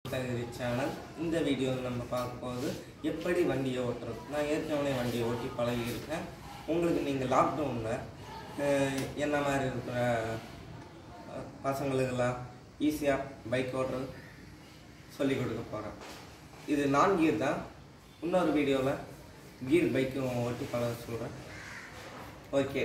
தகுதி சேனல் இந்த வீடியோவில் நம்ம பார்க்க போகிறது எப்படி வண்டியை ஓட்டுறது நான் ஏற்கனவே வண்டியை ஓட்டி பழகியிருக்கேன் உங்களுக்கு நீங்கள் லாக்டவுனில் என்ன மாதிரி இருக்கிற அஹ், பசங்களுக்கெல்லாம் ஈஸியாக பைக் ஓட்டுறது சொல்லிக் கொடுக்க போகிறேன் இது நான் கீர் தான் இன்னொரு வீடியோவில் கீர் பைக்கும் ஓட்டி பழக சொல்கிறேன் ஓகே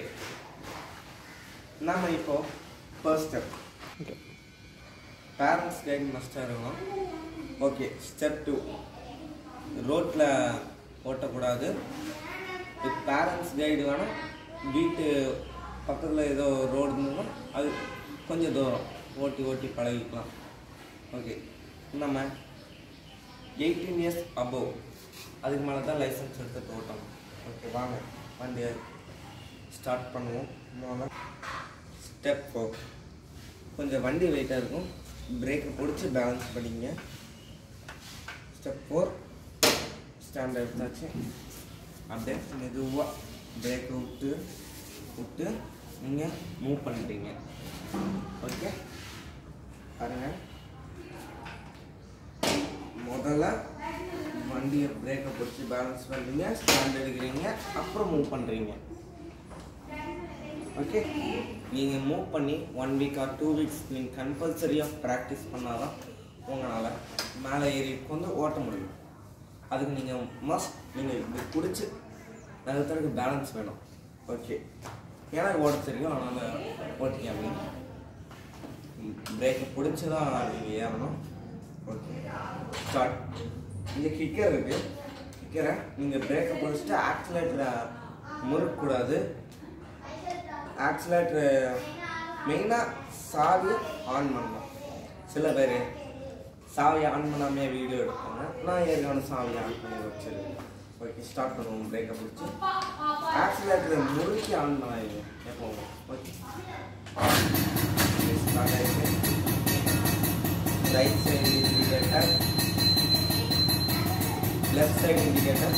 நம்ம இப்போ ஃபர்ஸ்ட் ஸ்டெப் பேரண்ட்ஸ் கைட் மஸ்டாக இருக்கும் ஓகே ஸ்டெப் டூ ரோட்டில் ஓட்டக்கூடாது பேரண்ட்ஸ் கைடு வேணால் வீட்டு பக்கத்தில் ஏதோ ரோடு இருந்ததுன்னா அது கொஞ்சம் தூரம் ஓட்டி ஓட்டி பழகிக்கலாம் ஓகே நம்ம எயிட்டீன் இயர்ஸ் அபோவ் அதுக்கு மேலே தான் லைசன்ஸ் எடுத்துட்டு ஓட்டணும் ஓகே வாங்க வண்டியை ஸ்டார்ட் பண்ணுவோம் முதல்ல ஸ்டெப் ஃபோர் கொஞ்சம் வண்டி வெயிட்டாக இருக்கும் பிரேக்கை பிடிச்சி பேலன்ஸ் பண்ணிங்க ஸ்டெப் ஃபோர் ஸ்டாண்ட் எடுத்தாச்சு அப்படியே மெதுவாக பிரேக்கை விட்டு விட்டு நீங்கள் மூவ் பண்ணிட்டீங்க ஓகே பாருங்க முதல்ல வண்டியை பிரேக்கை பிடிச்சி பேலன்ஸ் பண்ணுறீங்க ஸ்டாண்ட் எடுக்கிறீங்க அப்புறம் மூவ் பண்ணுறீங்க ஓகே நீங்கள் மூவ் பண்ணி one week or two weeks நீங்கள் கம்பல்சரியாக ப்ராக்டிஸ் பண்ணால் தான் உங்களால் மேலே ஏறி வந்து ஓட்ட முடியும் அதுக்கு நீங்கள் மஸ்ட் நீங்கள் இப்படி பிடிச்சி நகர்த்தறதுக்கு பேலன்ஸ் வேணும் ஓகே எனக்கு ஓட்ட தெரியும் அதனால் ஓட்டிங்க அப்படின்னு பிரேக்கை பிடிச்சி தான் நீங்கள் ஏறணும் ஓகே ஸ்டார்ட் இங்கே கிக்கர் இருக்குது கிக்கரை நீங்கள் பிரேக்கை பிடிச்சிட்டு ஆக்சிலேட்டரை முறுக்கக்கூடாது ஆக்சிலேட்டர் மெயினாக சாவி ஆன் பண்ணணும் சில பேர் சாவியை ஆன் பண்ணாமே வீடியோ எடுப்பாங்க நான் ஏற்கனவே சாவியை ஆன் பண்ணி வச்சிருக்கேன் ஓகே ஸ்டார்ட் பண்ணுவோம் பிரேக்கை பிடிச்சி ஆக்சிலேட்டரை முறுக்கி ஆன் பண்ணாதீங்க எப்போவும் ஓகே ஸ்டார்ட் ஆகிடுச்சு right side indicator left side indicator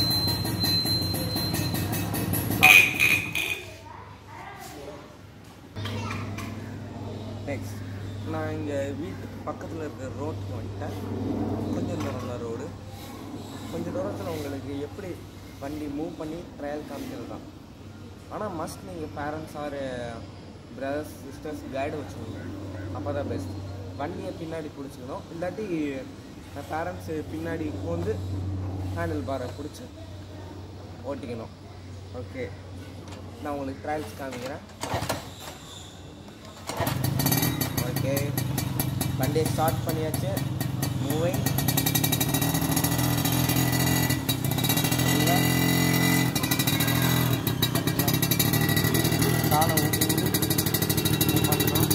next நான் இங்கே வீட்டுக்கு பக்கத்தில் இருக்கிற ரோட்டுக்கு வந்துட்டேன் கொஞ்சம் தூரம் தான் ரோடு கொஞ்சம் தூரத்தில் உங்களுக்கு எப்படி வண்டி மூவ் பண்ணி ட்ரையல் காமிக்கிறது தான் ஆனால் மஸ்ட் நீங்கள் parents or brothers sisters guide வச்சுக்கணும் அப்போ தான் பெஸ்ட் வண்டியை பின்னாடி பிடிச்சிக்கணும் இல்லாட்டி பேரண்ட்ஸு பின்னாடி வந்து ஹேண்டில் பாரை பிடிச்சி ஓட்டிக்கணும் ஓகே நான் உங்களுக்கு ட்ரையல்ஸ் காமிக்கிறேன் ஓகே வண்டியை ஸ்டார்ட் பண்ணியாச்சு மூவிங் காலை ஊட்டி move பண்ணணும்.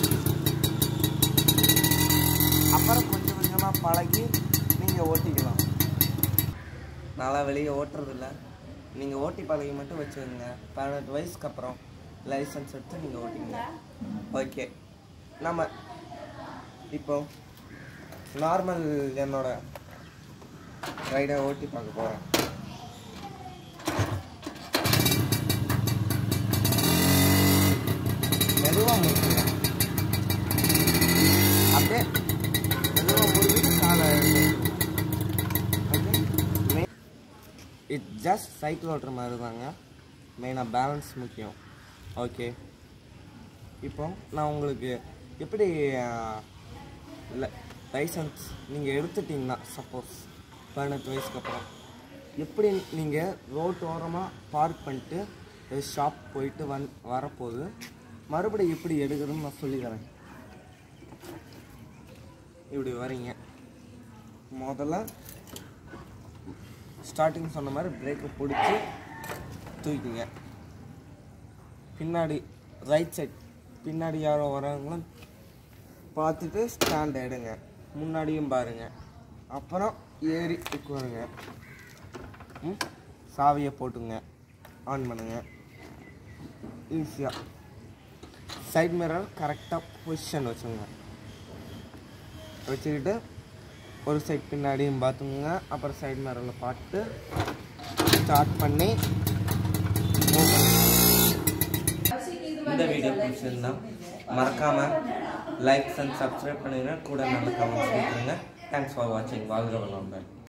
அப்புறம் கொஞ்சம் கொஞ்சமாக பழகி நீங்கள் ஓட்டிக்கலாம் நான்லாம் வெளியே ஓட்டுறதில்ல நீங்கள் ஓட்டி பழகி மட்டும் வச்சுக்கோங்க பதினெட்டு வயசுக்கு அப்புறம் லைசன்ஸ் எடுத்து நீங்கள் ஓட்டிங்க ஓகே நம்ம இப்போ நார்மல் என்னோட ரைடை ஓட்டி பார்க்க போகிறேன் மெதுவாக முடிச்சுங்க அப்படியே மெதுவாக முடிச்சுட்டு காலை ஓகே இட் ஜஸ்ட் சைக்கிள் ஓட்டுற மாதிரி தாங்க மெயினாக பேலன்ஸ் முக்கியம் ஓகே இப்போ நான் உங்களுக்கு எப்படி லைசன்ஸ் நீங்கள் எடுத்துட்டீங்கன்னா சப்போஸ் பதினெட்டு வயசுக்கு அப்புறம் எப்படி நீங்கள் ரோட் ஓரமாக பார்க் பண்ணிட்டு ஷாப் போயிட்டு வந் வரப்போது மறுபடியும் எப்படி எடுக்கிறதுன்னு நான் சொல்லித்தரேன் இப்படி வரீங்க முதல்ல ஸ்டார்டிங் சொன்ன மாதிரி பிரேக்கை பிடிச்சி தூக்கிங்க பின்னாடி ரைட் சைட் பின்னாடி யாரோ வராங்களோ பார்த்துட்டு ஸ்டாண்ட் எடுங்க முன்னாடியும் பாருங்க அப்புறம் ஏறி உட்காருங்க ம் சாவியை போட்டுங்க ஆன் பண்ணுங்க ஈஸியாக சைட் மிரர் கரெக்டாக பொசிஷன் வச்சுங்க வச்சுக்கிட்டு ஒரு சைட் பின்னாடியும் பார்த்துங்க அப்புறம் சைடு மிரரில் பார்த்து ஸ்டார்ட் பண்ணி move பண்ணுங்க. இந்த வீடியோ பிடிச்சிருந்தா மறக்காம லைக்ஸ் அண்ட் சப்ஸ்கிரைப் பண்ணுங்க கூட நல்ல கமெண்ட்ஸ் கொடுத்துருங்க தேங்க்ஸ் ஃபார் வாட்சிங் வாழ்க வளமுடன்